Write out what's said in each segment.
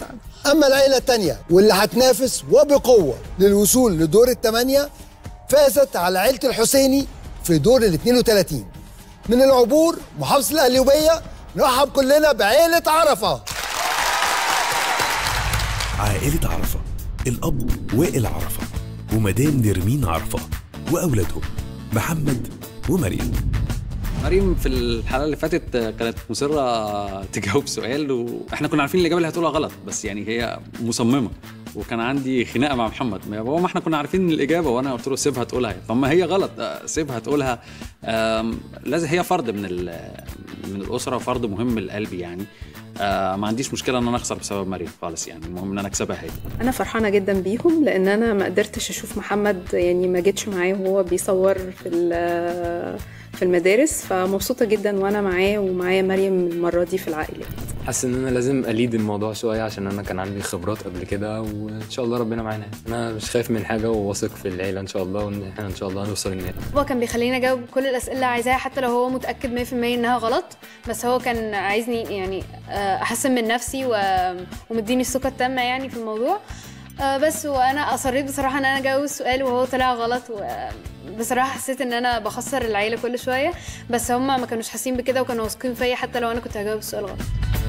اما العيله الثانيه واللي هتنافس وبقوه للوصول لدور الثمانيه فازت على عيله الحسيني في دور ال 32 من العبور محافظه القليوبيه نرحب كلنا بعيله عرفه عائلة عرفة الأب وائل عرفة ومدام نرمين عرفة وأولادهم محمد ومريم مريم في الحلقه اللي فاتت كانت مصره تجاوب سؤال واحنا كنا عارفين الاجابه اللي هتقولها غلط بس يعني هي مصممه وكان عندي خناقه مع محمد ما بابا ما احنا كنا عارفين الاجابه وانا قلت له سيبها تقولها فما هي غلط آه، سيبها تقولها آم، لازم هي فرد من ال- من الاسره فرد مهم لقلبي يعني آه، ما عنديش مشكله ان انا اخسر بسبب مريم خالص يعني المهم ان انا اكسبها هي انا فرحانه جدا بيهم لان انا ما قدرتش اشوف محمد يعني ما جيتش معاه وهو بيصور في ال- في المدارس فمبسوطه جدا وانا معاه ومعايا مريم المره دي في العائله حاسس ان انا لازم اليد الموضوع شويه عشان انا كان عندي خبرات قبل كده وان شاء الله ربنا معانا انا مش خايف من حاجه وواثق في العيله ان شاء الله وان احنا ان شاء الله هنوصل النهائي هو كان بيخليني اجاوب كل الاسئله اللي عايزاها حتى لو هو متاكد 100% انها غلط بس هو كان عايزني يعني آه، احسن من نفسي و- ومديني الثقه التامه يعني في الموضوع آه، بس وانا اصريت بصراحه ان انا اجاوب السؤال وهو طلع غلط وبصراحه حسيت ان انا بخسر العيله كل شويه بس هم ما كانوش حاسين بكده وكانوا واثقين فيا حتى لو انا كنت هجاوب السؤال غلط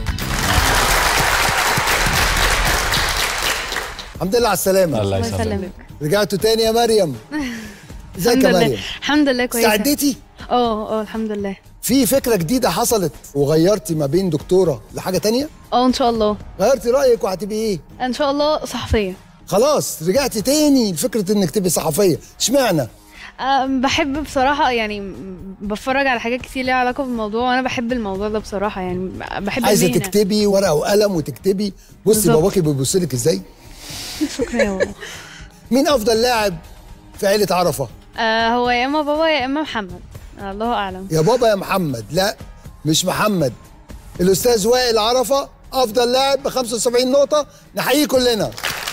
الحمد لله على السلامه الله الله يسلمك يسلمك رجعتوا تاني يا مريم ازيك الحمد يا لله مريم الحمد لله كويسه استعديتي اه اه الحمد لله في فكره جديده حصلت وغيرتي ما بين دكتوره لحاجه تانية اه ان شاء الله غيرتي رايك وهتبقي ايه ان شاء الله صحفيه خلاص رجعتي تاني لفكره انك تبقي صحفيه اشمعنى أم، بحب بصراحة يعني م- بتفرج على حاجات كتير ليها علاقة بالموضوع وأنا بحب الموضوع ده بصراحة يعني بحب عايزه المهنة. تكتبي ورقه وقلم وتكتبي بصي بالظبط. باباكي بيبص لك ازاي شكرا يا بابا مين افضل لاعب في عيله عرفه آه هو يا إما بابا يا إما محمد آه الله أعلم يا بابا يا محمد لا مش محمد الاستاذ وائل عرفه افضل لاعب ب 75 نقطه نحييه كلنا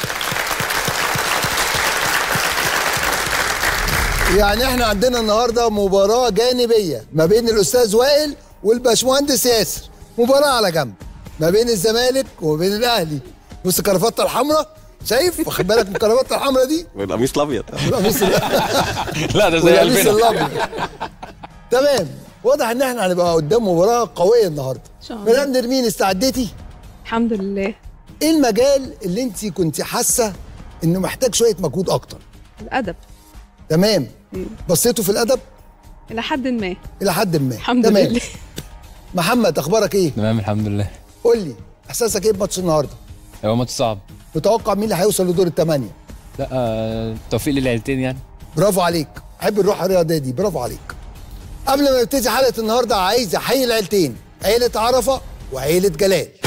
يعني احنا عندنا النهارده مباراه جانبيه ما بين الاستاذ وائل والباشمهندس ياسر مباراه على جنب ما بين الزمالك وما بين الاهلي بص الكرافته الحمراء شايف واخد بالك من الكرافته الحمراء دي والقميص الابيض والقميص ال- لا ده زي والقميص قلبنا الابيض تمام واضح ان احنا هنبقى قدام مباراه قويه النهارده شاء الله. مدام نرمين استعدتي الحمد لله ايه المجال اللي انت كنت حاسه انه محتاج شويه مجهود اكتر الادب تمام بصيتوا في الادب الى حد ما الى حد ما الحمد تمام. لله محمد اخبارك ايه تمام الحمد لله قول لي احساسك ايه بماتش النهارده هو ماتش صعب متوقع مين اللي هيوصل لدور الثمانيه لا آه، توفيق للعيلتين يعني برافو عليك حب الروح الرياضيه دي برافو عليك قبل ما نبتدي حلقه النهارده عايز احيي العيلتين عيله عرفه وعيله جلال